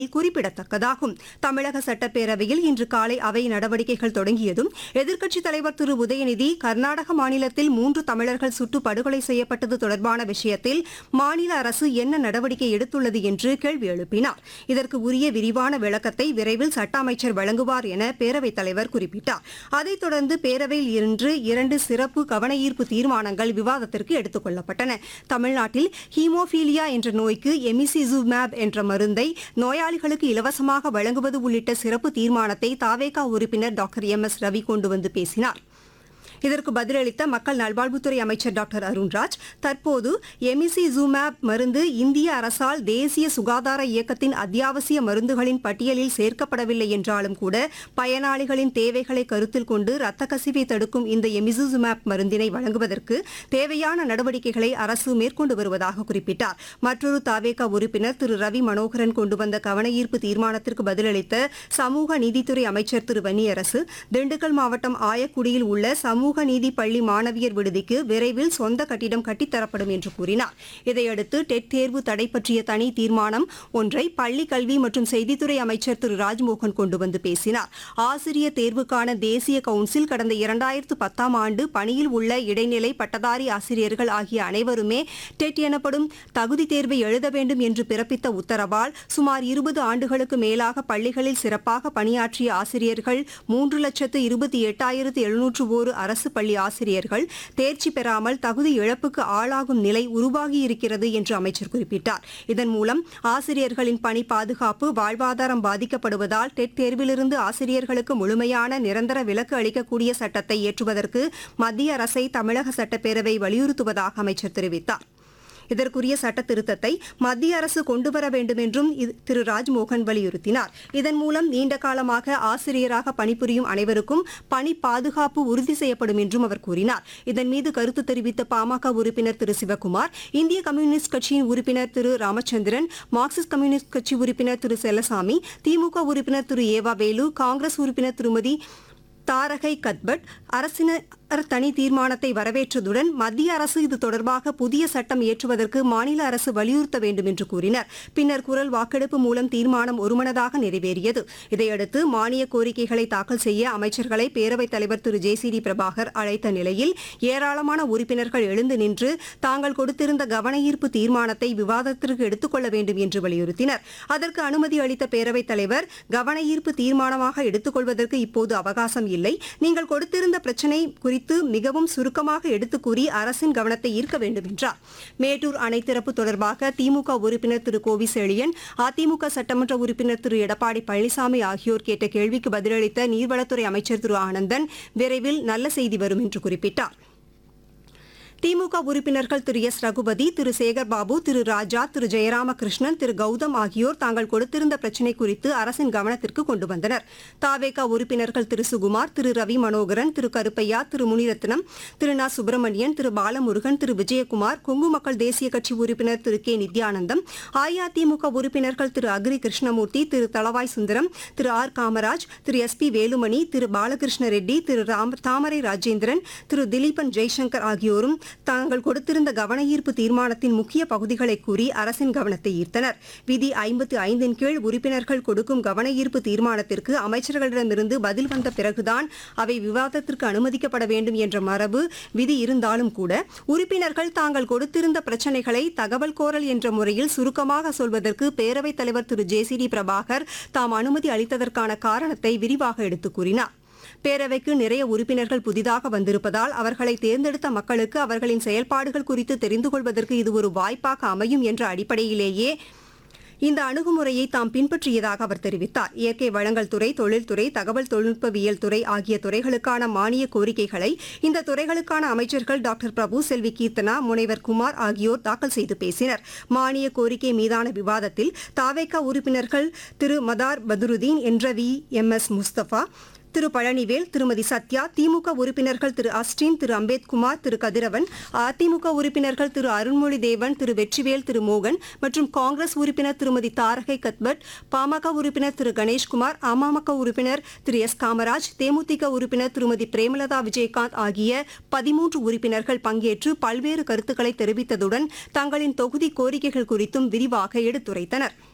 குறிப்பிடத்தக்கதாகும் தமிழக சட்டப்பேரவையில் இன்று காலை அவை நடவடிக்கைகள் தொடங்கியதும் எதிர்க்கட்சித் தலைவர் திரு உதயநிதி கர்நாடக மாநிலத்தில் மூன்று தமிழர்கள் சுட்டு படுகொலை செய்யப்பட்டது தொடர்பான விஷயத்தில் மாநில அரசு என்ன நடவடிக்கை எடுத்துள்ளது என்று கேள்வி எழுப்பினார் இதற்கு உரிய விரிவான விளக்கத்தை விரைவில் சட்ட அமைச்சர் வழங்குவார் என பேரவைத் தலைவர் குறிப்பிட்டார் அதைத் தொடர்ந்து பேரவையில் இன்று இரண்டு சிறப்பு கவனஈர்ப்பு தீர்மானங்கள் விவாதத்திற்கு எடுத்துக் கொள்ளப்பட்டன தமிழ்நாட்டில் ஹீமோபீலியா என்ற நோய்க்கு எமிசிசூமேப் என்ற மருந்தை நோயாளிகளுக்கு இலவசமாக வழங்குவது உள்ளிட்ட சிறப்பு தீர்மானத்தை தாவேகா உறுப்பினர் டாக்டர் எம் எஸ் ரவி கொண்டு வந்து பேசினார் இதற்கு பதிலளித்த மக்கள் நல்வாழ்வுத்துறை அமைச்சர் டாக்டர் அருண்ராஜ் தற்போது எமிசி ஜூமேப் மருந்து இந்திய அரசால் தேசிய சுகாதார இயக்கத்தின் அத்தியாவசிய மருந்துகளின் பட்டியலில் சேர்க்கப்படவில்லை என்றாலும் கூட பயனாளிகளின் தேவைகளை கருத்தில் கொண்டு ரத்த கசிவை தடுக்கும் இந்த எமிசுசுமேப் மருந்தினை வழங்குவதற்கு தேவையான நடவடிக்கைகளை அரசு மேற்கொண்டு வருவதாக குறிப்பிட்டார் மற்றொரு தாவேகா உறுப்பினர் திரு ரவி மனோகரன் கொண்டு வந்த கவனஈர்ப்பு தீர்மானத்திற்கு பதிலளித்த சமூக நீதித்துறை அமைச்சர் திரு வன்னியரசு திண்டுக்கல் மாவட்டம் ஆயக்குடியில் உள்ள சமூக நீதி பள்ளி மாணவியர் விடுதிக்கு விரைவில் சொந்த கட்டிடம் கட்டித்தரப்படும் என்று கூறினார் இதையடுத்து டெட் தேர்வு தடை பற்றிய தனி தீர்மானம் ஒன்றை பள்ளி கல்வி மற்றும் செய்தித்துறை அமைச்சர் திரு ராஜ்மோகன் கொண்டு வந்து பேசினார் ஆசிரியர் தேர்வுக்கான தேசிய கவுன்சில் கடந்த இரண்டாயிரத்து பத்தாம் ஆண்டு பணியில் உள்ள இடைநிலை பட்டதாரி ஆசிரியர்கள் ஆகிய அனைவருமே டெட் எனப்படும் தகுதி தேர்வை எழுத வேண்டும் என்று பிறப்பித்த உத்தரவால் சுமார் இருபது ஆண்டுகளுக்கு மேலாக பள்ளிகளில் சிறப்பாக பணியாற்றிய ஆசிரியர்கள் மூன்று லட்சத்து இருபத்தி எட்டாயிரத்து எழுநூற்று ஒரு அரசு பள்ளி ஆசிரியர்கள் தேர்ச்சி பெறாமல் தகுதி இழப்புக்கு ஆளாகும் நிலை உருவாகியிருக்கிறது என்று அமைச்சர் குறிப்பிட்டார் இதன் மூலம் ஆசிரியர்களின் பணி பாதுகாப்பு வாழ்வாதாரம் பாதிக்கப்படுவதால் டெட் தேர்விலிருந்து ஆசிரியர்களுக்கு முழுமையான நிரந்தர விலக்கு அளிக்கக்கூடிய சட்டத்தை இயற்றுவதற்கு மத்திய அரசை தமிழக சட்டப்பேரவை வலியுறுத்துவதாக அமைச்சர் தெரிவித்தார் இதற்குரிய சட்ட திருத்தத்தை மத்திய அரசு கொண்டுவர வேண்டும் என்றும் இது- திரு ராஜ்மோகன் வலியுறுத்தினார் இதன் மூலம் நீண்ட காலமாக ஆசிரியராக பணிபுரியும் அனைவருக்கும் பணி பாதுகாப்பு உறுதி செய்யப்படும் என்றும் அவர் கூறினார் இதன் மீது கருத்து தெரிவித்த பாமக உறுப்பினர் திரு சிவக்குமார் இந்திய கம்யூனிஸ்ட் கட்சியின் உறுப்பினர் திரு ராமச்சந்திரன் மார்க்சிஸ்ட் கம்யூனிஸ்ட் கட்சி உறுப்பினர் திரு செல்லசாமி திமுக உறுப்பினர் திரு ஏவா வேலு காங்கிரஸ் உறுப்பினர் திருமதி தாரகை கத்பட் அரசினர் தனி தீர்மானத்தை வரவேற்றதுடன் மத்திய அரசு இது தொடர்பாக புதிய சட்டம் இயற்றுவதற்கு மாநில அரசு வலியுறுத்த வேண்டும் என்று கூறினர் பின்னர் குரல் வாக்கெடுப்பு மூலம் தீர்மானம் ஒருமனதாக நிறைவேறியது இதையடுத்து மானிய கோரிக்கைகளை தாக்கல் செய்ய அமைச்சர்களை பேரவைத் தலைவர் Thiru J C D Prabhakar அழைத்த நிலையில் ஏராளமான உறுப்பினர்கள் எழுந்து நின்று தாங்கள் கொடுத்திருந்த கவனஈர்ப்பு தீர்மானத்தை விவாதத்திற்கு எடுத்துக்கொள்ள வேண்டும் என்று வலியுறுத்தினர் அதற்கு அனுமதி அளித்த பேரவைத் தலைவர் கவனஈர்ப்பு தீர்மானமாக எடுத்துக்கொள்வதற்கு இப்போது அவகாசம் இல்லை நீங்கள் கொடுத்திருந்த பிரச்சினை குறித்து மிகவும் சுருக்கமாக எடுத்துக் கூறி அரசின் கவனத்தை ஈர்க்க வேண்டும் என்றார் மேட்டூர் அணை திறப்பு தொடர்பாக திமுக உறுப்பினர் திரு கோவி செழியன் அதிமுக சட்டமன்ற உறுப்பினர் திரு எடப்பாடி பழனிசாமி ஆகியோர் கேட்ட கேள்விக்கு பதிலளித்த நீர்வளத்துறை அமைச்சர் திரு ஆனந்தன் விரைவில் நல்ல செய்தி வரும் என்று குறிப்பிட்டார் திமுக உறுப்பினர்கள் திரு எஸ் ரகுபதி திரு சேகர்பாபு திரு ராஜா திரு ஜெயராமகிருஷ்ணன் திரு கௌதம் ஆகியோர் தாங்கள் கொடுத்திருந்த பிரச்சினை குறித்து அரசின் கவனத்திற்கு கொண்டு வந்தனர் தாவேகா உறுப்பினர்கள் திரு சுகுமார் திரு ரவி மனோகரன் திரு கருப்பையா திரு முனிரத்னம் திரு நா சுப்பிரமணியன் திரு பாலமுருகன் திரு விஜயகுமார் கொங்கு மக்கள் தேசிய கட்சி உறுப்பினர் திரு கே நித்யானந்தம் அஇஅதிமுக உறுப்பினர்கள் Thiru Agri Krishnamurthy Thiru Dalavai Sundaram Thiru R Kamaraj Thiru S P Velumani Thiru Balakrishna Reddy Thiru Ram Thamarai Rajendran Thiru Dileepan Jaishankar ஆகியோரும் தாங்கள் கொடுத்திருந்த கவனஈர்ப்பு தீர்மானத்தின் முக்கிய பகுதிகளை கூறி அரசின் கவனத்தை ஈர்த்தனர் விதி ஐம்பத்து ஐந்தின் கீழ் உறுப்பினர்கள் கொடுக்கும் கவனஈர்ப்பு தீர்மானத்திற்கு அமைச்சர்களிடமிருந்து பதில் வந்த பிறகுதான் அவை விவாதத்திற்கு அனுமதிக்கப்பட வேண்டும் என்ற மரபு விதி இருந்தாலும் கூட உறுப்பினர்கள் தாங்கள் கொடுத்திருந்த பிரச்சினைகளை தகவல் கோரல் என்ற முறையில் சுருக்கமாக சொல்வதற்கு பேரவைத் தலைவர் Thiru J C D Prabhakar தாம் அனுமதி அளித்ததற்கான காரணத்தை விரிவாக எடுத்துக் கூறினார் பேரவைக்கு நிறைய உறுப்பினர்கள் புதிதாக வந்திருப்பதால் அவர்களை தேர்ந்தெடுத்த மக்களுக்கு அவர்களின் செயல்பாடுகள் குறித்து தெரிந்து கொள்வதற்கு இது ஒரு வாய்ப்பாக அமையும் என்ற அடிப்படையிலேயே இந்த அணுகுமுறையை தாம் பின்பற்றியதாக அவர் தெரிவித்தார் இயற்கை வளங்கள் துறை தொழில்துறை தகவல் தொழில்நுட்பவியல் துறை ஆகிய துறைகளுக்கான மானிய கோரிக்கைகளை இந்த துறைகளுக்கான அமைச்சர்கள் டாக்டர் பிரபு செல்வி கீர்த்தனா முனைவர் குமார் ஆகியோர் தாக்கல் செய்து பேசினர் மானிய கோரிக்கை மீதான விவாதத்தில் தாவேகா உறுப்பினர்கள் திரு மதார் பதுருதீன் என்ற V M S Mustafa Thiru Palanivel Thirumathi Sathya DMK உறுப்பினர்கள் திரு அஸ்டின் திரு அம்பேத்குமார் திரு கதிரவன் அதிமுக உறுப்பினர்கள் திரு அருண்மொழி தேவன் திரு வெற்றிவேல் திரு மோகன் மற்றும் காங்கிரஸ் உறுப்பினர் திருமதி தாரகை கத்பட் பாமக உறுப்பினர் திரு கணேஷ்குமார் அமமுக உறுப்பினர் திரு எஸ் காமராஜ் தேமுதிக உறுப்பினர் திருமதி பிரேமலதா விஜயகாந்த் ஆகிய பதிமூன்று உறுப்பினர்கள் பங்கேற்று பல்வேறு கருத்துக்களை தெரிவித்ததுடன் தங்களின் தொகுதி கோரிக்கைகள் குறித்தும் விரிவாக எடுத்துரைத்தனர்